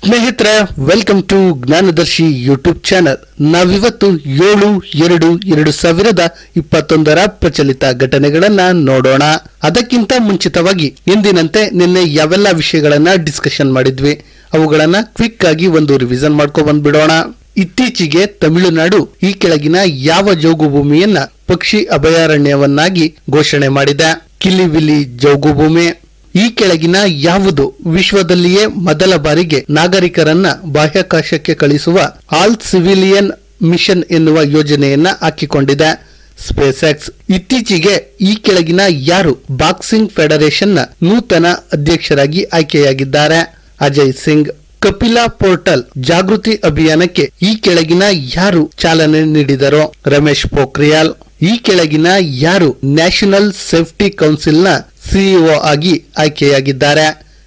ಸ್ನೇಹಿತರೆ welcome to Jnanadarshi YouTube channel ನಾವಿವತ್ತು ಏಳು ಎರಡು ಎರಡು ಸಾವಿರದ ಇಪ್ಪತ್ತೊಂದರ ಪ್ರಚಲಿತ ಘಟನೆಗಳನ್ನ ನೋಡೋಣ ಅದಕ್ಕಿಂತ ಮುಂಚಿತವಾಗಿ ಎಂದಿನಂತೆ ನಿನ್ನೆ ಯಾವೆಲ್ಲ ವಿಷಯಗಳನ್ನ ಡಿಸ್ಕಷನ್ ಮಾಡಿದ್ವಿ ಅವುಗಳನ್ನ ಕ್ವಿಕ್ ಆಗಿ ಒಂದು ರಿವಿಷನ್ ಮಾಡ್ಕೊ ಬಂದ್ಬಿಡೋಣ ಇತ್ತೀಚೆಗೆ ತಮಿಳುನಾಡು ಈ ಕೆಳಗಿನ ಯಾವ ಜೋಗು ಭೂಮಿಯನ್ನ ಪಕ್ಷಿ ಅಭಯಾರಣ್ಯವನ್ನಾಗಿ ಘೋಷಣೆ ಮಾಡಿದೆ ಕಿಲಿವಿಲಿ ಜೋಗು ಭೂಮಿ ಈ ಕೆಳಗಿನ ಯಾವುದು ವಿಶ್ವದಲ್ಲಿಯೇ ಮೊದಲ ಬಾರಿಗೆ ನಾಗರಿಕರನ್ನ ಬಾಹ್ಯಾಕಾಶಕ್ಕೆ ಕಳಿಸುವ ಆಲ್ ಸಿವಿಲಿಯನ್ ಮಿಷನ್ ಎನ್ನುವ ಯೋಜನೆಯನ್ನ ಹಾಕಿಕೊಂಡಿದೆ ಸ್ಪೇಸ್ ಎಕ್ಸ್ ಇತ್ತೀಚೆಗೆ ಈ ಕೆಳಗಿನ ಯಾರು ಬಾಕ್ಸಿಂಗ್ ಫೆಡರೇಷನ್ನ ನೂತನ ಅಧ್ಯಕ್ಷರಾಗಿ ಆಯ್ಕೆಯಾಗಿದ್ದಾರೆ ಅಜಯ್ ಸಿಂಗ್ ಕಪಿಲಾ ಪೋರ್ಟಲ್ ಜಾಗೃತಿ ಅಭಿಯಾನಕ್ಕೆ ಈ ಕೆಳಗಿನ ಯಾರು ಚಾಲನೆ ನೀಡಿದರೋ ರಮೇಶ್ ಪೋಖ್ರಿಯಾಲ್ ಈ ಕೆಳಗಿನ ಯಾರು ನ್ಯಾಷನಲ್ ಸೇಫ್ಟಿ ಕೌನ್ಸಿಲ್ನ ಸಿಇಒ ಆಗಿ ಆಯ್ಕೆಯಾಗಿದ್ದಾರೆ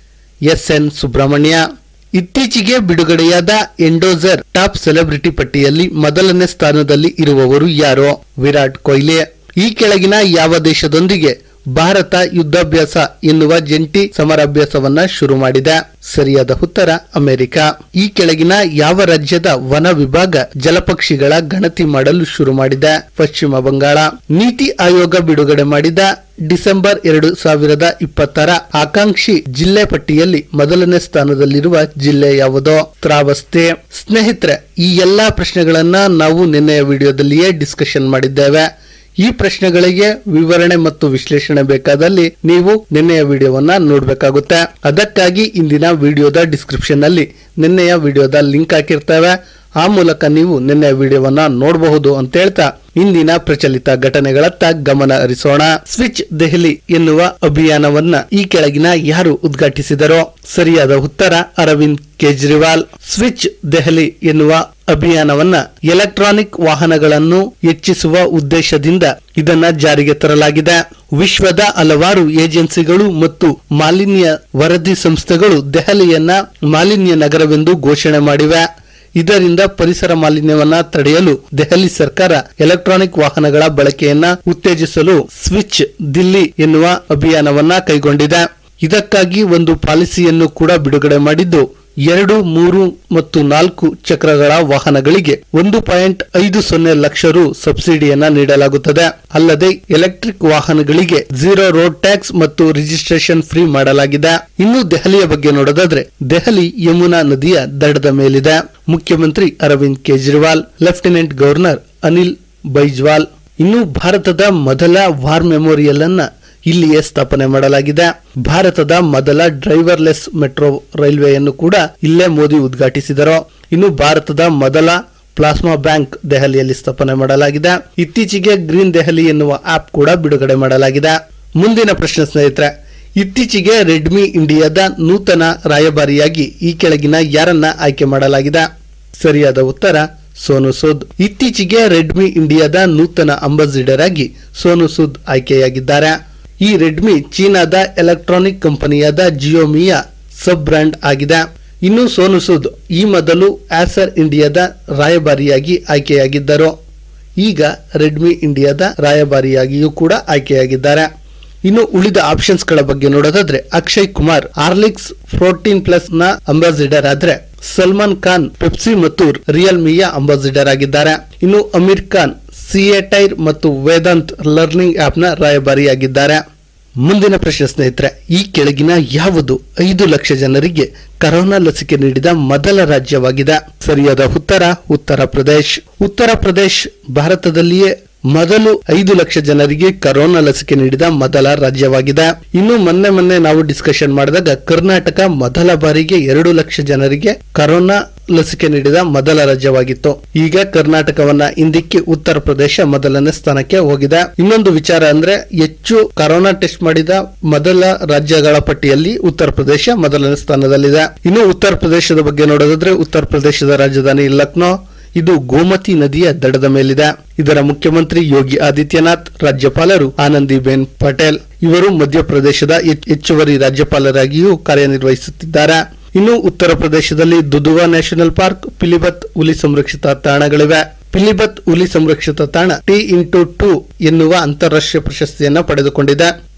ಎಸ್ ಎನ್ ಸುಬ್ರಹ್ಮಣ್ಯ ಇತ್ತೀಚೆಗೆ ಬಿಡುಗಡೆಯಾದ ಎಂಡೋಜರ್ ಟಾಪ್ ಸೆಲೆಬ್ರಿಟಿ ಪಟ್ಟಿಯಲ್ಲಿ ಮೊದಲನೇ ಸ್ಥಾನದಲ್ಲಿ ಇರುವವರು ಯಾರೋ ವಿರಾಟ್ ಕೊಹ್ಲಿ ಈ ಕೆಳಗಿನ ಯಾವ ದೇಶದೊಂದಿಗೆ ಭಾರತ ಯುದ್ಧಾಭ್ಯಾಸ ಎನ್ನುವ ಜಂಟಿ ಸಮರಾಭ್ಯಾಸವನ್ನ ಶುರು ಮಾಡಿದೆ ಸರಿಯಾದ ಉತ್ತರ ಅಮೆರಿಕ ಈ ಕೆಳಗಿನ ಯಾವ ರಾಜ್ಯದ ವನ ವಿಭಾಗ ಜಲಪಕ್ಷಿಗಳ ಗಣತಿ ಮಾಡಲು ಶುರು ಮಾಡಿದೆ ಪಶ್ಚಿಮ ಬಂಗಾಳ ನೀತಿ ಆಯೋಗ ಬಿಡುಗಡೆ ಮಾಡಿದ ಡಿಸೆಂಬರ್ ಎರಡು ಸಾವಿರದ ಇಪ್ಪತ್ತರ ಆಕಾಂಕ್ಷಿ ಜಿಲ್ಲೆ ಪಟ್ಟಿಯಲ್ಲಿ ಮೊದಲನೇ ಸ್ಥಾನದಲ್ಲಿರುವ ಜಿಲ್ಲೆ ಯಾವುದೋ ತ್ರಾವಸ್ತೆ ಸ್ನೇಹಿತರೆ ಈ ಎಲ್ಲಾ ಪ್ರಶ್ನೆಗಳನ್ನ ನಾವು ನಿನ್ನೆಯ ವಿಡಿಯೋದಲ್ಲಿಯೇ ಡಿಸ್ಕಷನ್ ಮಾಡಿದ್ದೇವೆ ಈ ಪ್ರಶ್ನೆಗಳಿಗೆ ವಿವರಣೆ ಮತ್ತು ವಿಶ್ಲೇಷಣೆ ಬೇಕಾದಲ್ಲಿ ನೀವು ನಿನ್ನೆಯ ವಿಡಿಯೋವನ್ನ ನೋಡಬೇಕಾಗುತ್ತೆ ಅದಕ್ಕಾಗಿ ಇಂದಿನ ವಿಡಿಯೋದ ಡಿಸ್ಕ್ರಿಪ್ಷನ್ ನಲ್ಲಿ ನಿನ್ನೆಯ ವಿಡಿಯೋದ ಲಿಂಕ್ ಹಾಕಿರ್ತೇವೆ ಆ ಮೂಲಕ ನೀವು ನಿನ್ನೆಯ ವಿಡಿಯೋವನ್ನ ನೋಡಬಹುದು ಅಂತ ಹೇಳ್ತಾ ಇಂದಿನ ಪ್ರಚಲಿತ ಘಟನೆಗಳತ್ತ ಗಮನ ಹರಿಸೋಣ ಸ್ವಿಚ್ ದೆಹಲಿ ಎನ್ನುವ ಅಭಿಯಾನವನ್ನ ಈ ಕೆಳಗಿನ ಯಾರು ಉದ್ಘಾಟಿಸಿದರೋ ಸರಿಯಾದ ಉತ್ತರ ಅರವಿಂದ್ ಕೇಜ್ರಿವಾಲ್ ಸ್ವಿಚ್ ದೆಹಲಿ ಎನ್ನುವ ಅಭಿಯಾನವನ್ನ ಎಲೆಕ್ಟ್ರಾನಿಕ್ ವಾಹನಗಳನ್ನು ಹೆಚ್ಚಿಸುವ ಉದ್ದೇಶದಿಂದ ಇದನ್ನ ಜಾರಿಗೆ ತರಲಾಗಿದೆ ವಿಶ್ವದ ಹಲವಾರು ಏಜೆನ್ಸಿಗಳು ಮತ್ತು ಮಾಲಿನ್ಯ ವರದಿ ಸಂಸ್ಥೆಗಳು ದೆಹಲಿಯನ್ನ ಮಾಲಿನ್ಯ ನಗರವೆಂದು ಘೋಷಣೆ ಮಾಡಿವೆ ಇದರಿಂದ ಪರಿಸರ ಮಾಲಿನ್ಯವನ್ನ ತಡೆಯಲು ದೆಹಲಿ ಸರ್ಕಾರ ಎಲೆಕ್ಟ್ರಾನಿಕ್ ವಾಹನಗಳ ಬಳಕೆಯನ್ನ ಉತ್ತೇಜಿಸಲು ಸ್ವಿಚ್ ದಿಲ್ಲಿ ಎನ್ನುವ ಅಭಿಯಾನವನ್ನ ಕೈಗೊಂಡಿದೆ ಇದಕ್ಕಾಗಿ ಒಂದು ಪಾಲಿಸಿಯನ್ನು ಕೂಡ ಬಿಡುಗಡೆ ಮಾಡಿದ್ದು ಎರಡು ಮೂರು ಮತ್ತು ನಾಲ್ಕು ಚಕ್ರಗಳ ವಾಹನಗಳಿಗೆ ಒಂದು ಪಾಯಿಂಟ್ ಐದು ಸೊನ್ನೆ ಲಕ್ಷ ರು ಸಬ್ಸಿಡಿಯನ್ನ ನೀಡಲಾಗುತ್ತದೆ ಅಲ್ಲದೆ ಎಲೆಕ್ಟ್ರಿಕ್ ವಾಹನಗಳಿಗೆ ಝೀರೋ ರೋಡ್ ಟ್ಯಾಕ್ಸ್ ಮತ್ತು ರಿಜಿಸ್ಟ್ರೇಷನ್ ಫ್ರೀ ಮಾಡಲಾಗಿದೆ ಇನ್ನು ದೆಹಲಿಯ ಬಗ್ಗೆ ನೋಡೋದಾದ್ರೆ ದೆಹಲಿ ಯಮುನಾ ನದಿಯ ದಡದ ಮೇಲಿದೆ ಮುಖ್ಯಮಂತ್ರಿ ಅರವಿಂದ್ ಕೇಜ್ರಿವಾಲ್ ಲೆಫ್ಟಿನೆಂಟ್ ಗವರ್ನರ್ ಅನಿಲ್ ಬೈಜ್ವಾಲ್ ಇನ್ನು ಭಾರತದ ಮೊದಲ ವಾರ್ ಮೆಮೋರಿಯಲ್ ಅನ್ನ ಇಲ್ಲಿಯೇ ಸ್ಥಾಪನೆ ಮಾಡಲಾಗಿದೆ ಭಾರತದ ಮೊದಲ ಡ್ರೈವರ್ಲೆಸ್ ಮೆಟ್ರೋ ರೈಲ್ವೆಯನ್ನು ಕೂಡ ಇಲ್ಲೇ ಮೋದಿ ಉದ್ಘಾಟಿಸಿದರು ಇನ್ನು ಭಾರತದ ಮೊದಲ ಪ್ಲಾಸ್ಮಾ ಬ್ಯಾಂಕ್ ದೆಹಲಿಯಲ್ಲಿ ಸ್ಥಾಪನೆ ಮಾಡಲಾಗಿದೆ ಇತ್ತೀಚೆಗೆ ಗ್ರೀನ್ ದೆಹಲಿ ಎನ್ನುವ ಆಪ್ ಕೂಡ ಬಿಡುಗಡೆ ಮಾಡಲಾಗಿದೆ ಮುಂದಿನ ಪ್ರಶ್ನೆ ಸ್ನೇಹಿತರೆ ಇತ್ತೀಚೆಗೆ ರೆಡ್ಮಿ ಇಂಡಿಯಾದ ನೂತನ ರಾಯಭಾರಿಯಾಗಿ ಈ ಕೆಳಗಿನ ಯಾರನ್ನ ಆಯ್ಕೆ ಮಾಡಲಾಗಿದೆ ಸರಿಯಾದ ಉತ್ತರ ಸೋನು ಸೂದ್ ಇತ್ತೀಚೆಗೆ ರೆಡ್ಮಿ ಇಂಡಿಯಾದ ನೂತನ ಅಂಬಾಸಿಡರ್ ಆಗಿ ಸೋನು ಸೂದ್ ಆಯ್ಕೆಯಾಗಿದ್ದಾರೆ ಈ ರೆಡ್ಮಿ ಚೀನಾದ ಎಲೆಕ್ಟ್ರಾನಿಕ್ ಕಂಪನಿಯಾದ ಜಿಯೋಮಿಯ ಸಬ್ ಬ್ರ್ಯಾಂಡ್ ಆಗಿದೆ ಇನ್ನು ಸೋನು ಸೂದ್ ಈ ಮೊದಲು ಆಸರ್ ಇಂಡಿಯಾದ ರಾಯಭಾರಿಯಾಗಿ ಆಯ್ಕೆಯಾಗಿದ್ದರು ಈಗ ರೆಡ್ಮಿ ಇಂಡಿಯಾದ ರಾಯಭಾರಿಯಾಗಿಯೂ ಕೂಡ ಆಯ್ಕೆಯಾಗಿದ್ದಾರೆ ಇನ್ನು ಉಳಿದ ಆಪ್ಷನ್ಸ್ ಗಳ ಬಗ್ಗೆ ನೋಡೋದಾದ್ರೆ Akshay Kumar Horlicks fourteen plus ನ ಅಂಬಾಸಿಡರ್ ಆದ್ರೆ ಸಲ್ಮಾನ್ ಖಾನ್ ಪೆಪ್ಸಿ ಮತ್ತು ರಿಯಲ್ಮಿಯ ಅಂಬಾಸಿಡರ್ ಆಗಿದ್ದಾರೆ ಇನ್ನು ಅಮೀರ್ ಖಾನ್ ಸಿಎಟೈರ್ ಮತ್ತು ವೇದಾಂತ್ ಲರ್ನಿಂಗ್ ಆಪ್ ನ ರಾಯಭಾರಿಯಾಗಿದ್ದಾರೆ ಮುಂದಿನ ಪ್ರಶ್ನೆ ಸ್ನೇಹಿತರೆ ಈ ಕೆಳಗಿನ ಯಾವುದು ಐದು ಲಕ್ಷ ಜನರಿಗೆ ಕರೋನಾ ಲಸಿಕೆ ನೀಡಿದ ಮೊದಲ ರಾಜ್ಯವಾಗಿದೆ ಸರಿಯಾದ ಉತ್ತರ ಉತ್ತರ ಪ್ರದೇಶ್ ಉತ್ತರ ಪ್ರದೇಶ್ ಭಾರತದಲ್ಲಿಯೇ ಮೊದಲು ಐದು ಲಕ್ಷ ಜನರಿಗೆ ಕರೋನಾ ಲಸಿಕೆ ನೀಡಿದ ಮೊದಲ ರಾಜ್ಯವಾಗಿದೆ ಇನ್ನು ಮೊನ್ನೆ ಮೊನ್ನೆ ನಾವು ಡಿಸ್ಕಷನ್ ಮಾಡಿದಾಗ ಕರ್ನಾಟಕ ಮೊದಲ ಬಾರಿಗೆ ಎರಡು ಲಕ್ಷ ಜನರಿಗೆ ಕರೋನಾ ಲಸಿಕೆ ನೀಡಿದ ಮೊದಲ ರಾಜ್ಯವಾಗಿತ್ತು ಈಗ ಕರ್ನಾಟಕವನ್ನ ಹಿಂದಿಕ್ಕಿ ಉತ್ತರ ಪ್ರದೇಶ ಮೊದಲನೇ ಸ್ಥಾನಕ್ಕೆ ಹೋಗಿದೆ ಇನ್ನೊಂದು ವಿಚಾರ ಅಂದ್ರೆ ಹೆಚ್ಚು ಕರೋನಾ ಟೆಸ್ಟ್ ಮಾಡಿದ ಮೊದಲ ರಾಜ್ಯಗಳ ಪಟ್ಟಿಯಲ್ಲಿ ಉತ್ತರ ಪ್ರದೇಶ ಮೊದಲನೇ ಸ್ಥಾನದಲ್ಲಿದೆ ಇನ್ನು ಉತ್ತರ ಪ್ರದೇಶದ ಬಗ್ಗೆ ನೋಡೋದಾದ್ರೆ ಉತ್ತರ ಪ್ರದೇಶದ ರಾಜಧಾನಿ ಲಕ್ನೋ ಇದು ಗೋಮತಿ ನದಿಯ ದಡದ ಮೇಲಿದೆ ಇದರ ಮುಖ್ಯಮಂತ್ರಿ ಯೋಗಿ ಆದಿತ್ಯನಾಥ್ ರಾಜ್ಯಪಾಲರು ಆನಂದಿಬೆನ್ ಪಟೇಲ್ ಇವರು ಮಧ್ಯಪ್ರದೇಶದ ಹೆಚ್- ಹೆಚ್ಚುವರಿ ರಾಜ್ಯಪಾಲರಾಗಿಯೂ ಕಾರ್ಯನಿರ್ವಹಿಸುತ್ತಿದ್ದಾರೆ ಇನ್ನು ಉತ್ತರ ಪ್ರದೇಶದಲ್ಲಿ ದುದುವಾ ನ್ಯಾಷನಲ್ ಪಾರ್ಕ್ ಪಿಲಿಭತ್ ಹುಲಿ ಸಂರಕ್ಷಿತ ತಾಣಗಳಿವೆ ಪಿಲಿಭತ್ ಹುಲಿ ಸಂರಕ್ಷಿತ ತಾಣ ಟಿ ಇಂಟು ಟೂ ಎನ್ನುವ ಅಂತಾರಾಷ್ಟ್ರೀಯ ಪ್ರಶಸ್ತಿಯನ್ನ ಪಡೆದುಕೊಂಡಿದೆ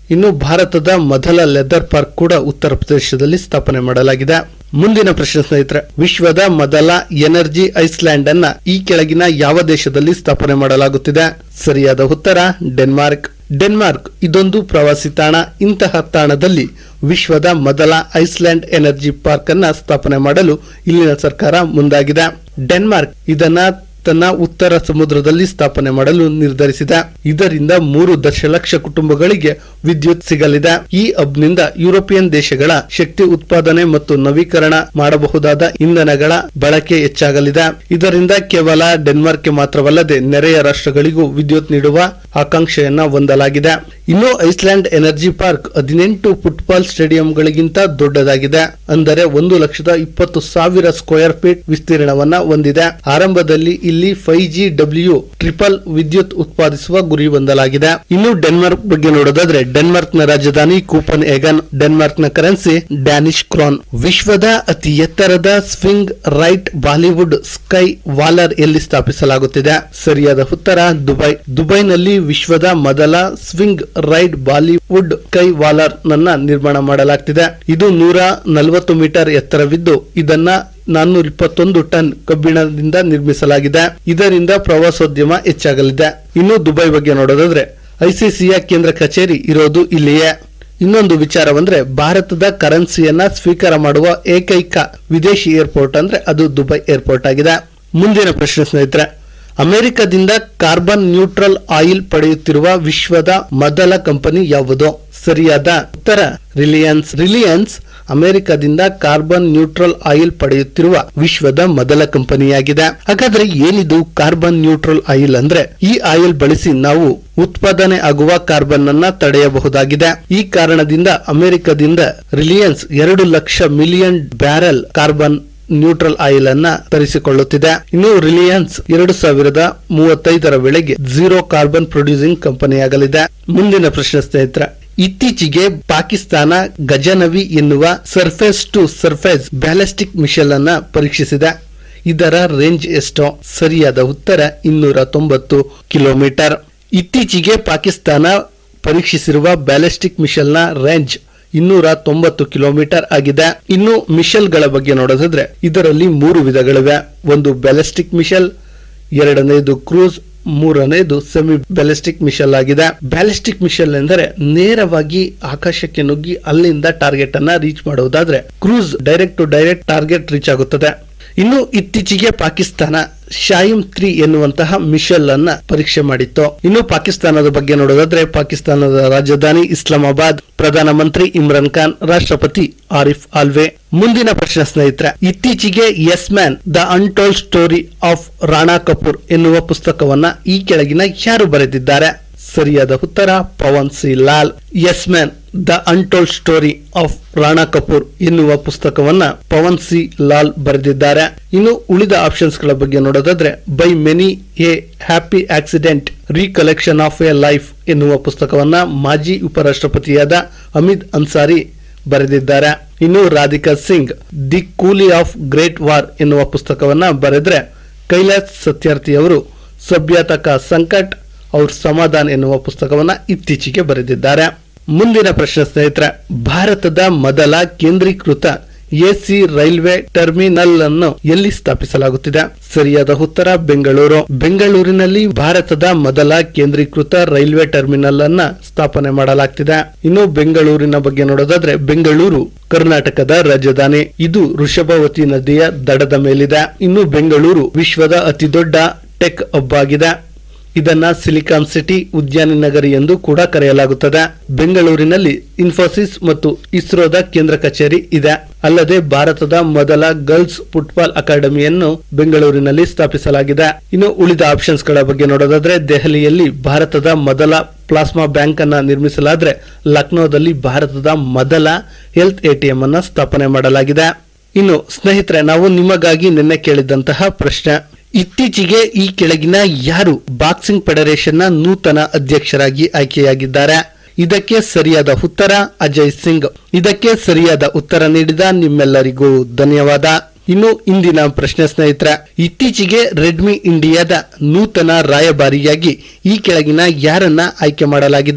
ಇನ್ನು ಭಾರತದ ಮೊದಲ ಲೆದರ್ ಪಾರ್ಕ್ ಕೂಡ ಉತ್ತರ ಪ್ರದೇಶದಲ್ಲಿ ಸ್ಥಾಪನೆ ಮಾಡಲಾಗಿದೆ ಮುಂದಿನ ಪ್ರಶ್ನೆ ಸ್ನೇಹಿತರೆ ವಿಶ್ವದ ಮೊದಲ ಎನರ್ಜಿ ಐಸ್ಲ್ಯಾಂಡ್ ಅನ್ನ ಈ ಕೆಳಗಿನ ಯಾವ ದೇಶದಲ್ಲಿ ಸ್ಥಾಪನೆ ಮಾಡಲಾಗುತ್ತಿದೆ ಸರಿಯಾದ ಉತ್ತರ ಡೆನ್ಮಾರ್ಕ್ ಡೆನ್ಮಾರ್ಕ್ ಇದೊಂದು ಪ್ರವಾಸಿ ತಾಣ ಇಂತಹ ತಾಣದಲ್ಲಿ ವಿಶ್ವದ ಮೊದಲ ಐಸ್ಲ್ಯಾಂಡ್ ಎನರ್ಜಿ ಪಾರ್ಕ್ ಅನ್ನ ಸ್ಥಾಪನೆ ಮಾಡಲು ಇಲ್ಲಿನ ಸರ್ಕಾರ ಮುಂದಾಗಿದೆ ಡೆನ್ಮಾರ್ಕ್ ಇದನ್ನ ತನ್ನ ಉತ್ತರ ಸಮುದ್ರದಲ್ಲಿ ಸ್ಥಾಪನೆ ಮಾಡಲು ನಿರ್ಧರಿಸಿದೆ ಇದರಿಂದ ಮೂರು ದಶಲಕ್ಷ ಕುಟುಂಬಗಳಿಗೆ ವಿದ್ಯುತ್ ಸಿಗಲಿದೆ ಈ ಹಬ್ನಿಂದ ಯುರೋಪಿಯನ್ ದೇಶಗಳ ಶಕ್ತಿ ಉತ್ಪಾದನೆ ಮತ್ತು ನವೀಕರಣ ಮಾಡಬಹುದಾದ ಇಂಧನಗಳ ಬಳಕೆ ಹೆಚ್ಚಾಗಲಿದೆ ಇದರಿಂದ ಕೇವಲ ಡೆನ್ಮಾರ್ಕ್ಗೆ ಮಾತ್ರವಲ್ಲದೆ ನೆರೆಯ ರಾಷ್ಟ್ರಗಳಿಗೂ ವಿದ್ಯುತ್ ನೀಡುವ ಆಕಾಂಕ್ಷೆಯನ್ನ ಹೊಂದಲಾಗಿದೆ ಇನ್ನು ಐಸ್ಲ್ಯಾಂಡ್ ಎನರ್ಜಿ ಪಾರ್ಕ್ ಹದಿನೆಂಟು ಫುಟ್ಬಾಲ್ ಸ್ಟೇಡಿಯಂಗಳಿಗಿಂತ ದೊಡ್ಡದಾಗಿದೆ ಅಂದರೆ ಒಂದು ಲಕ್ಷದ ಇಪ್ಪತ್ತು ಸಾವಿರ ಸ್ಕ್ವೇರ್ ಫೀಟ್ ವಿಸ್ತೀರ್ಣವನ್ನ ಹೊಂದಿದೆ ಆರಂಭದಲ್ಲಿ ಇಲ್ಲಿ ಫೈವ್ ಜಿ ಡಬ್ಲ್ಯೂ ಟ್ರಿಪಲ್ ವಿದ್ಯುತ್ ಉತ್ಪಾದಿಸುವ ಗುರಿ ಹೊಂದಲಾಗಿದೆ ಇನ್ನು ಡೆನ್ಮಾರ್ಕ್ ಬಗ್ಗೆ ನೋಡೋದಾದ್ರೆ ಡೆನ್ಮಾರ್ಕ್ ನ ರಾಜಧಾನಿ ಕೂಪನ್ ಏಗನ್ ಡೆನ್ಮಾರ್ಕ್ ನ ಕರೆನ್ಸಿ ಡ್ಯಾನಿಶ್ ಕ್ರಾನ್ ವಿಶ್ವದ ಅತಿ ಎತ್ತರದ swing ride Bollywood sky waller ಎಲ್ಲಿ ಸ್ಥಾಪಿಸಲಾಗುತ್ತಿದೆ ಸರಿಯಾದ ಉತ್ತರ ದುಬೈ ದುಬೈನಲ್ಲಿ ವಿಶ್ವದ ಮೊದಲ swing ride Bollywood sky waller ನನ್ನ ನಿರ್ಮಾಣ ಮಾಡಲಾಗ್ತಿದೆ ಇದು ನೂರ ನಲವತ್ತು ಮೀಟರ್ ಎತ್ತರವಿದ್ದು ಇದನ್ನ ನಾನ್ನೂರ ಇಪ್ಪತ್ತೊಂದು ಟನ್ ಕಬ್ಬಿಣದಿಂದ ನಿರ್ಮಿಸಲಾಗಿದೆ ಇದರಿಂದ ಪ್ರವಾಸೋದ್ಯಮ ಹೆಚ್ಚಾಗಲಿದೆ ಇನ್ನು ದುಬೈ ಬಗ್ಗೆ ನೋಡೋದಾದ್ರೆ ಐಸಿಸಿಯ ಕೇಂದ್ರ ಕಚೇರಿ ಇರೋದು ಇಲ್ಲಿಯೇ ಇನ್ನೊಂದು ವಿಚಾರವಂದ್ರೆ ಭಾರತದ ಕರೆನ್ಸಿಯನ್ನ ಸ್ವೀಕಾರ ಮಾಡುವ ಏಕೈಕ ವಿದೇಶಿ ಏರ್ಪೋರ್ಟ್ ಅಂದ್ರೆ ಅದು ದುಬೈ ಏರ್ಪೋರ್ಟ್ ಆಗಿದೆ ಮುಂದಿನ ಪ್ರಶ್ನೆ ಸ್ನೇಹಿತರೆ ಅಮೆರಿಕದಿಂದ ಕಾರ್ಬನ್ ನ್ಯೂಟ್ರಲ್ ಆಯಿಲ್ ಪಡೆಯುತ್ತಿರುವ ವಿಶ್ವದ ಮೊದಲ ಕಂಪನಿ ಯಾವುದು ಸರಿಯಾದ ಉತ್ತರ ರಿಲಿಯನ್ಸ್ ರಿಲಿಯನ್ಸ್ ಅಮೆರಿಕದಿಂದ ಕಾರ್ಬನ್ ನ್ಯೂಟ್ರಲ್ ಆಯಿಲ್ ಪಡೆಯುತ್ತಿರುವ ವಿಶ್ವದ ಮೊದಲ ಕಂಪನಿಯಾಗಿದೆ ಹಾಗಾದ್ರೆ ಏನಿದು ಕಾರ್ಬನ್ ನ್ಯೂಟ್ರಲ್ ಆಯಿಲ್ ಅಂದ್ರೆ ಈ ಆಯಿಲ್ ಬಳಸಿ ನಾವು ಉತ್ಪಾದನೆ ಆಗುವ ಕಾರ್ಬನ್ ಅನ್ನ ತಡೆಯಬಹುದಾಗಿದೆ ಈ ಕಾರಣದಿಂದ ಅಮೆರಿಕದಿಂದ ರಿಲಿಯನ್ಸ್ ಎರಡು lakh million barrel carbon neutral oil ಅನ್ನ ತರಿಸಿಕೊಳ್ಳುತ್ತಿದೆ ಇನ್ನು ರಿಲಿಯನ್ಸ್ ಎರಡು ಸಾವಿರದ ಮೂವತ್ತೈದರ ವೇಳೆಗೆ ಝೀರೋ ಕಾರ್ಬನ್ ಪ್ರೊಡ್ಯೂಸಿಂಗ್ ಕಂಪನಿಯಾಗಲಿದೆ ಮುಂದಿನ ಪ್ರಶ್ನೆ ಸ್ನೇಹಿತರೆ ಇತ್ತೀಚೆಗೆ ಪಾಕಿಸ್ತಾನ ಗಜನವಿ ಎನ್ನುವ surface to surface ballistic mission ಅನ್ನ ಪರೀಕ್ಷಿಸಿದೆ ಇದರ ರೇಂಜ್ ಎಷ್ಟು ಸರಿಯಾದ ಉತ್ತರ ಇನ್ನೂರ ತೊಂಬತ್ತು ಕಿಲೋಮೀಟರ್ ಇತ್ತೀಚೆಗೆ ಪಾಕಿಸ್ತಾನ ಪರೀಕ್ಷಿಸಿರುವ ಬ್ಯಾಲಿಸ್ಟಿಕ್ ಮಿಷನ್ ನ ರೇಂಜ್ ಇನ್ನೂರ ತೊಂಬತ್ತು ಕಿಲೋಮೀಟರ್ ಆಗಿದೆ ಇನ್ನು ಮಿಷಲ್ಗಳ ಬಗ್ಗೆ ನೋಡೋದಾದ್ರೆ ಇದರಲ್ಲಿ ಮೂರು ವಿಧಗಳಿವೆ ಒಂದು ಬ್ಯಾಲಿಸ್ಟಿಕ್ ಮಿಷಲ್ ಎರಡನೇದು ಕ್ರೂಸ್ ಮೂರನೇದು ಸೆಮಿ ಬ್ಯಾಲಿಸ್ಟಿಕ್ ಮಿಷಲ್ ಆಗಿದೆ ಬ್ಯಾಲಿಸ್ಟಿಕ್ ಮಿಷಲ್ ಎಂದರೆ ನೇರವಾಗಿ ಆಕಾಶಕ್ಕೆ ನುಗ್ಗಿ ಅಲ್ಲಿಂದ ಟಾರ್ಗೆಟ್ ಅನ್ನ ರೀಚ್ ಮಾಡುವುದಾದ್ರೆ cruise direct to direct target reach ಆಗುತ್ತದೆ ಇನ್ನು ಇತ್ತೀಚೆಗೆ ಪಾಕಿಸ್ತಾನ ಶಾಯಿಮ್ ತ್ರೀ ಎನ್ನುವಂತಹ ಮಿಷಲ್ ಅನ್ನ ಪರೀಕ್ಷೆ ಮಾಡಿತ್ತು ಇನ್ನು ಪಾಕಿಸ್ತಾನದ ಬಗ್ಗೆ ನೋಡೋದಾದ್ರೆ ಪಾಕಿಸ್ತಾನದ ರಾಜಧಾನಿ ಇಸ್ಲಾಮಾಬಾದ್ ಪ್ರಧಾನಮಂತ್ರಿ ಇಮ್ರಾನ್ ಖಾನ್ ರಾಷ್ಟ್ರಪತಿ ಆರಿಫ್ ಆಲ್ವೆ ಮುಂದಿನ ಪ್ರಶ್ನೆ ಸ್ನೇಹಿತರೆ ಇತ್ತೀಚೆಗೆ yes man the untold story of Rana Kapoor ಎನ್ನುವ ಪುಸ್ತಕವನ್ನ ಈ ಕೆಳಗಿನ ಯಾರು ಬರೆದಿದ್ದಾರೆ ಸರಿಯಾದ ಉತ್ತರ Pavan C Lal yes man the untold story of Rana Kapoor ಎನ್ನುವ ಪುಸ್ತಕವನ್ನ ಪವನ್ ಸಿ ಲಾಲ್ ಬರೆದಿದ್ದಾರೆ ಇನ್ನು ಉಳಿದ ಆಪ್ಷನ್ಸ್ ಗಳ ಬಗ್ಗೆ ನೋಡೋದಾದ್ರೆ by many a happy accident recollection of a life ಎನ್ನುವ ಪುಸ್ತಕವನ್ನ ಮಾಜಿ ಉಪರಾಷ್ಟ್ರಪತಿಯಾದ ಅಮಿತ್ ಅನ್ಸಾರಿ ಬರೆದಿದ್ದಾರೆ ಇನ್ನು Radhika Singh the coolie of great war ಎನ್ನುವ ಪುಸ್ತಕವನ್ನ ಬರೆದ್ರೆ ಕೈಲಾಸ್ ಸತ್ಯಾರ್ಥಿ ಅವರು ಸಭ್ಯತಾ ಕಾ ಸಂಕಟ್ ಅವ್ರ ಸಮಾಧಾನ ಎನ್ನುವ ಪುಸ್ತಕವನ್ನ ಇತ್ತೀಚೆಗೆ ಬರೆದಿದ್ದಾರೆ ಮುಂದಿನ ಪ್ರಶ್ನೆ ಸ್ನೇಹಿತರೆ ಭಾರತದ ಮೊದಲ ಕೇಂದ್ರೀಕೃತ ಎಸಿ ರೈಲ್ವೆ ಟರ್ಮಿನಲ್ ಅನ್ನು ಎಲ್ಲಿ ಸ್ಥಾಪಿಸಲಾಗುತ್ತಿದೆ ಸರಿಯಾದ ಉತ್ತರ ಬೆಂಗಳೂರು ಬೆಂಗಳೂರಿನಲ್ಲಿ ಭಾರತದ ಮೊದಲ ಕೇಂದ್ರೀಕೃತ ರೈಲ್ವೆ ಟರ್ಮಿನಲ್ ಅನ್ನ ಸ್ಥಾಪನೆ ಮಾಡಲಾಗ್ತಿದೆ ಇನ್ನು ಬೆಂಗಳೂರಿನ ಬಗ್ಗೆ ನೋಡೋದಾದ್ರೆ ಬೆಂಗಳೂರು ಕರ್ನಾಟಕದ ರಾಜಧಾನಿ ಇದು ವೃಷಭವತಿ ನದಿಯ ದಡದ ಮೇಲಿದೆ ಇನ್ನು ಬೆಂಗಳೂರು ವಿಶ್ವದ ಅತಿ ದೊಡ್ಡ ಟೆಕ್ ಹಬ್ ಆಗಿದೆ ಇದನ್ನ ಸಿಲಿಕಾನ್ ಸಿಟಿ ಉದ್ಯಾನ ನಗರಿ ಎಂದು ಕೂಡ ಕರೆಯಲಾಗುತ್ತದೆ ಬೆಂಗಳೂರಿನಲ್ಲಿ ಇನ್ಫೋಸಿಸ್ ಮತ್ತು ಇಸ್ರೋದ ಕೇಂದ್ರ ಕಚೇರಿ ಇದೆ ಅಲ್ಲದೆ ಭಾರತದ ಮೊದಲ ಗರ್ಲ್ಸ್ ಫುಟ್ಬಾಲ್ ಅಕಾಡೆಮಿಯನ್ನು ಬೆಂಗಳೂರಿನಲ್ಲಿ ಸ್ಥಾಪಿಸಲಾಗಿದೆ ಇನ್ನು ಉಳಿದ ಆಪ್ಷನ್ಸ್ ಗಳ ಬಗ್ಗೆ ನೋಡೋದಾದ್ರೆ ದೆಹಲಿಯಲ್ಲಿ ಭಾರತದ ಮೊದಲ ಪ್ಲಾಸ್ಮಾ ಬ್ಯಾಂಕ್ ಅನ್ನ ನಿರ್ಮಿಸಲಾದ್ರೆ ಲಕ್ನೋದಲ್ಲಿ ಭಾರತದ ಮೊದಲ ಹೆಲ್ತ್ ಎಟಿಎಂ ಅನ್ನ ಸ್ಥಾಪನೆ ಮಾಡಲಾಗಿದೆ ಇನ್ನು ಸ್ನೇಹಿತರೆ ನಾವು ನಿಮಗಾಗಿ ನಿನ್ನೆ ಕೇಳಿದಂತಹ ಪ್ರಶ್ನೆ ಇತ್ತೀಚೆಗೆ ಈ ಕೆಳಗಿನ ಯಾರು ಬಾಕ್ಸಿಂಗ್ ಫೆಡರೇಷನ್ ನ ನೂತನ ಅಧ್ಯಕ್ಷರಾಗಿ ಆಯ್ಕೆಯಾಗಿದ್ದಾರೆ ಇದಕ್ಕೆ ಸರಿಯಾದ ಉತ್ತರ ಅಜಯ್ ಸಿಂಗ್ ಇದಕ್ಕೆ ಸರಿಯಾದ ಉತ್ತರ ನೀಡಿದ ನಿಮ್ಮೆಲ್ಲರಿಗೂ ಧನ್ಯವಾದ ಇನ್ನು ಇಂದಿನ ಪ್ರಶ್ನೆ ಸ್ನೇಹಿತರ ಇತ್ತೀಚೆಗೆ ರೆಡ್ಮಿ ಇಂಡಿಯಾದ ನೂತನ ರಾಯಭಾರಿಯಾಗಿ ಈ ಕೆಳಗಿನ ಯಾರನ್ನ ಆಯ್ಕೆ ಮಾಡಲಾಗಿದೆ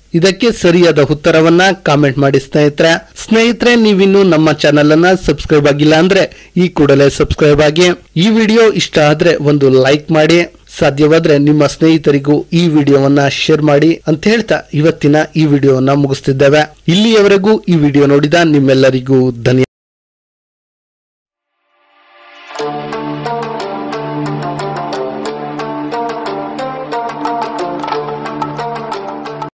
ಇದಕ್ಕೆ ಸರಿಯಾದ ಉತ್ತರವನ್ನ ಕಾಮೆಂಟ್ ಮಾಡಿ ಸ್ನೇಹಿತರೆ ಸ್ನೇಹಿತರೆ ನೀವಿನ್ನು ನಮ್ಮ ಚಾನೆಲ್ ಅನ್ನ ಸಬ್ಸ್ಕ್ರೈಬ್ ಆಗಿಲ್ಲ ಅಂದ್ರೆ ಈ ಕೂಡಲೇ ಸಬ್ಸ್ಕ್ರೈಬ್ ಆಗಿ ಈ ವಿಡಿಯೋ ಇಷ್ಟ ಆದ್ರೆ ಒಂದು ಲೈಕ್ ಮಾಡಿ ಸಾಧ್ಯವಾದ್ರೆ ನಿಮ್ಮ ಸ್ನೇಹಿತರಿಗೂ ಈ ವಿಡಿಯೋವನ್ನ ಶೇರ್ ಮಾಡಿ ಅಂತ ಹೇಳ್ತಾ ಇವತ್ತಿನ ಈ ವಿಡಿಯೋವನ್ನ ಮುಗಿಸ್ತಿದ್ದೇವೆ ಇಲ್ಲಿಯವರೆಗೂ ಈ ವಿಡಿಯೋ ನೋಡಿದ ನಿಮ್ಮೆಲ್ಲರಿಗೂ ಧನ್ಯವಾದ